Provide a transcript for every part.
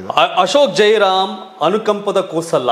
ಇದೆ ಅ- ಅಶೋಕ್ ಜೈರಾಮ್ ಅನುಕಂಪದ ಕೂಸಲ್ಲ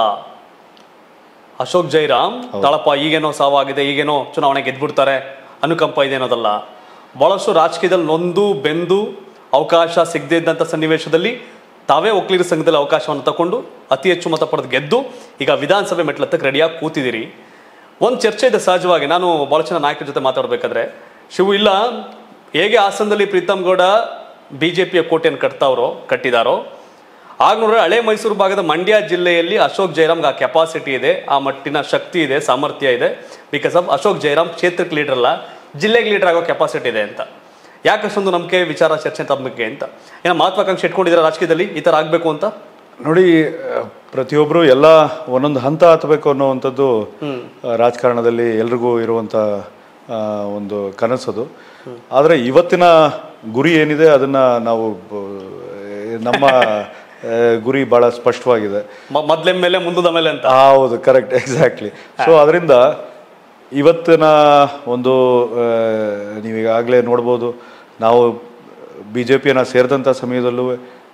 ಅಶೋಕ್ ಜೈರಾಮ್ ತಳಪ ಈಗೇನೋ ಸಾವಾಗಿದೆ ಈಗೇನೋ ಚುನಾವಣೆ ಗೆದ್ಬಿಡ್ತಾರೆ ಅನುಕಂಪ ಇದೆ ಅನ್ನೋದಲ್ಲ ಬಹಳಷ್ಟು ರಾಜಕೀಯದಲ್ಲಿ ನೊಂದು ಬೆಂದು ಅವಕಾಶ ಸಿಗದೇ ಇದ್ದಂಥ ಸನ್ನಿವೇಶದಲ್ಲಿ ತಾವೇ ಒಕ್ಕಲಿಗರ ಸಂಘದಲ್ಲಿ ಅವಕಾಶವನ್ನು ತಗೊಂಡು ಅತಿ ಹೆಚ್ಚು ಮತ ಪಡೆದು ಗೆದ್ದು ಈಗ ವಿಧಾನಸಭೆ ಮೆಟ್ಲತ್ತಕ್ಕೆ ರೆಡಿಯಾಗಿ ಕೂತಿದ್ದೀರಿ ಒಂದು ಚರ್ಚೆ ಇದೆ ಸಹಜವಾಗಿ ನಾನು ಬಹಳ ಜನ ನಾಯಕರ ಜೊತೆ ಮಾತಾಡಬೇಕಾದ್ರೆ ಶಿವು ಇಲ್ಲ ಹೇಗೆ ಹಾಸನದಲ್ಲಿ ಪ್ರೀತಮ್ ಗೌಡ ಬಿ ಜೆ ಪಿಯ ಕೋಟೆಯನ್ನು ಕಟ್ತಾವ್ರೋ ಕಟ್ಟಿದಾರೋ ಆಗ ನೋಡ್ರೆ ಹಳೆ ಮೈಸೂರು ಭಾಗದ ಮಂಡ್ಯ ಜಿಲ್ಲೆಯಲ್ಲಿ ಅಶೋಕ್ ಜೈರಾಮ್ಗೆ ಆ ಕೆಪಾಸಿಟಿ ಇದೆ ಆ ಮಟ್ಟಿನ ಶಕ್ತಿ ಇದೆ ಸಾಮರ್ಥ್ಯ ಇದೆ ಬಿಕಾಸ್ ಆಫ್ ಅಶೋಕ್ ಜೈರಾಮ್ ಕ್ಷೇತ್ರಕ್ಕೆ ಲೀಡರ್ ಅಲ್ಲ ಜಿಲ್ಲೆಗೆ ಲೀಡರ್ ಆಗೋ ಕೆಪಾಸಿಟಿ ಇದೆ ಅಂತ ಯಾಕಷ್ಟೊಂದು ನಂಬಿಕೆ ವಿಚಾರ ಚರ್ಚೆ ತಮ್ಮಕ್ಕೆ ಅಂತ ಏನೋ ಮಹತ್ವಾಕಾಂಕ್ಷೆ ಇಟ್ಕೊಂಡಿದ್ದೀರಾ ರಾಜಕೀಯದಲ್ಲಿ ಈ ಥರ ಆಗಬೇಕು ಅಂತ ನೋಡಿ ಆ, ಪ್ರತಿಯೊಬ್ಬರು ಎಲ್ಲ ಒಂದೊಂದು ಹಂತ ಹತ್ತಬೇಕು ಅನ್ನುವಂಥದ್ದು ಆ, ರಾಜಕಾರಣದಲ್ಲಿ ಎಲ್ರಿಗೂ ಇರುವಂಥ ಆ, ಒಂದು ಕನಸದು ಆದರೆ ಇವತ್ತಿನ ಗುರಿ ಏನಿದೆ ಅದನ್ನ ನಾವು ಬ- ನಮ್ಮ ಆ, ಗುರಿ ಬಹಳ ಸ್ಪಷ್ಟವಾಗಿದೆ ಮ- ಮೊದ್ಲೆಮ್ ಮೇಲೆ ಮುಂದದ ಮೇಲೆ ಅಂತ ಹೌದು ಕರೆಕ್ಟ್ ಎಕ್ಸಾಕ್ಟ್ಲಿ ಸೊ ಅದರಿಂದ ಇವತ್ತಿನ ಒಂದು ಆ, ನೀವೀಗಾಗಲೇ ನೋಡ್ಬೋದು ನಾವು ಬಿ ಜೆ ಪಿಯನ್ನು ಸೇರಿದಂಥ ಸಮಯದಲ್ಲೂ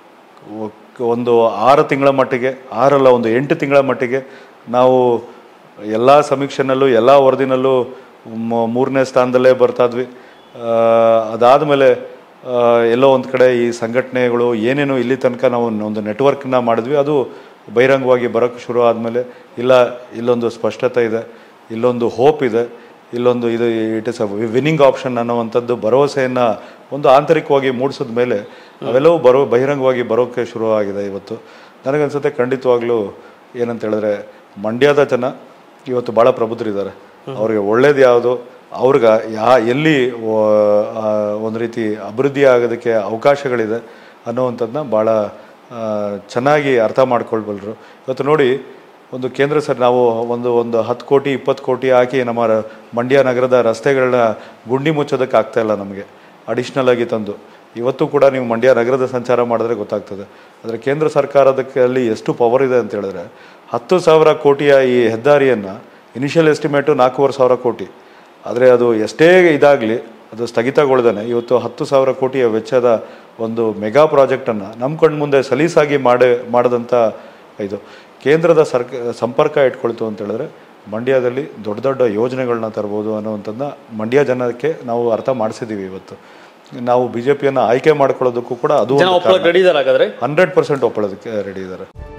ಒ- ಒಂದು ಆರು ತಿಂಗಳ ಮಟ್ಟಿಗೆ ಆರಲ್ಲ ಒಂದು ಎಂಟು ತಿಂಗಳ ಮಟ್ಟಿಗೆ ನಾವು ಎಲ್ಲ ಸಮೀಕ್ಷೆನಲ್ಲೂ ಎಲ್ಲ ವರದಿನಲ್ಲೂ ಮ- ಮೂರನೇ ಸ್ಥಾನದಲ್ಲೇ ಬರ್ತಾ ಇದ್ವಿ ಅದಾದಮೇಲೆ ಎಲ್ಲೋ ಒಂದು ಕಡೆ ಈ ಸಂಘಟನೆಗಳು ಏನೇನು ಇಲ್ಲಿ ತನಕ ನಾವು ಒಂದು ನೆಟ್ವರ್ಕ್ನ ಮಾಡಿದ್ವಿ ಅದು ಬಹಿರಂಗವಾಗಿ ಬರೋಕ್ಕೆ ಶುರು ಆದಮೇಲೆ ಇಲ್ಲ ಇಲ್ಲೊಂದು ಸ್ಪಷ್ಟತೆ ಇದೆ ಇಲ್ಲೊಂದು ಹೋಪ್ ಇದೆ ಇಲ್ಲೊಂದು ಇದು it is a winning option ಅನ್ನುವಂಥದ್ದು ಭರವಸೆಯನ್ನು ಒಂದು ಆಂತರಿಕವಾಗಿ ಮೂಡಿಸಿದ ಮೇಲೆ ಅವೆಲ್ಲವೂ ಬರೋ ಬಹಿರಂಗವಾಗಿ ಬರೋಕ್ಕೆ ಶುರು ಆಗಿದೆ ಇವತ್ತು ನನಗನ್ಸುತ್ತೆ ಖಂಡಿತವಾಗ್ಲೂ ಏನಂತ ಹೇಳಿದ್ರೆ ಮಂಡ್ಯದ ಜನ ಇವತ್ತು ಭಾಳ ಪ್ರಬುದ್ಧರಿದ್ದಾರೆ ಅವ್ರಿಗೆ ಒಳ್ಳೇದು ಯಾವುದು ಅವ್ರಿಗೆ ಯಾ ಎಲ್ಲಿ ಒಂದು ರೀತಿ ಅಭಿವೃದ್ಧಿ ಆಗೋದಕ್ಕೆ ಅವಕಾಶಗಳಿದೆ ಅನ್ನುವಂಥದ್ದನ್ನ ಭಾಳ ಆ, ಚೆನ್ನಾಗಿ ಅರ್ಥ ಮಾಡ್ಕೊಳ್ಬಲ್ರು ಇವತ್ತು ನೋಡಿ ಒಂದು ಕೇಂದ್ರ ಸರ್ ನಾವು ಒಂದು ಒಂದು ಹತ್ತು ಕೋಟಿ ಇಪ್ಪತ್ತು ಕೋಟಿ ಹಾಕಿ ನಮ್ಮ ರ- ಮಂಡ್ಯ ನಗರದ ರಸ್ತೆಗಳನ್ನ ಗುಂಡಿ ಮುಚ್ಚೋದಕ್ಕೆ ಆಗ್ತಾ ಇಲ್ಲ ನಮಗೆ ಅಡಿಷ್ನಲ್ ಆಗಿ ತಂದು ಇವತ್ತು ಕೂಡ ನೀವು ಮಂಡ್ಯ ನಗರದ ಸಂಚಾರ ಮಾಡಿದ್ರೆ ಗೊತ್ತಾಗ್ತದೆ ಆದರೆ ಕೇಂದ್ರ ಸರ್ಕಾರದಕ್ಕೆ ಅಲ್ಲಿ ಎಷ್ಟು ಪವರ್ ಇದೆ ಅಂತ ಹೇಳಿದ್ರೆ ಹತ್ತು ಸಾವಿರ ಕೋಟಿಯ ಈ ಹೆದ್ದಾರಿಯನ್ನು ಇನಿಷಿಯಲ್ ಎಸ್ಟಿಮೇಟು ನಾಲ್ಕೂವರೆ ಸಾವಿರ ಕೋಟಿ ಆದರೆ ಅದು ಎಷ್ಟೇ ಇದಾಗಲಿ ಅದು ಸ್ಥಗಿತಗೊಳ್ದೇನೆ ಇವತ್ತು ಹತ್ತು ಸಾವಿರ ಕೋಟಿಯ ವೆಚ್ಚದ ಒಂದು ಮೆಗಾ ಪ್ರಾಜೆಕ್ಟನ್ನು ನಮ್ಮ ಕಣ್ಣು ಮುಂದೆ ಸಲೀಸಾಗಿ ಮಾಡಿ ಮಾಡಿದಂಥ ಇದು ಕೇಂದ್ರದ ಸರ್ಕ ಸಂಪರ್ಕ ಇಟ್ಕೊಳ್ತು ಅಂತ ಹೇಳಿದ್ರೆ ಮಂಡ್ಯದಲ್ಲಿ ದೊಡ್ಡ ದೊಡ್ಡ ಯೋಜನೆಗಳನ್ನ ತರ್ಬೋದು ಅನ್ನೋವಂಥದ್ದನ್ನ ಮಂಡ್ಯ ಜನಕ್ಕೆ ನಾವು ಅರ್ಥ ಮಾಡಿಸಿದ್ದೀವಿ ಇವತ್ತು ನಾವು ಬಿ ಜೆ ಪಿಯನ್ನು ಆಯ್ಕೆ ಮಾಡ್ಕೊಳ್ಳೋದಕ್ಕೂ ಕೂಡ ಅದು ಜನ ಒಪ್ಪಳಕ್ಕೆ ರೆಡಿ ಇದಾರೆ ಹಾಗಾದ್ರೆ ಹಂಡ್ರೆಡ್ ಪರ್ಸೆಂಟ್ ಒಪ್ಪಳೋದಕ್ಕೆ ರೆಡಿ ಇದ್ದಾರೆ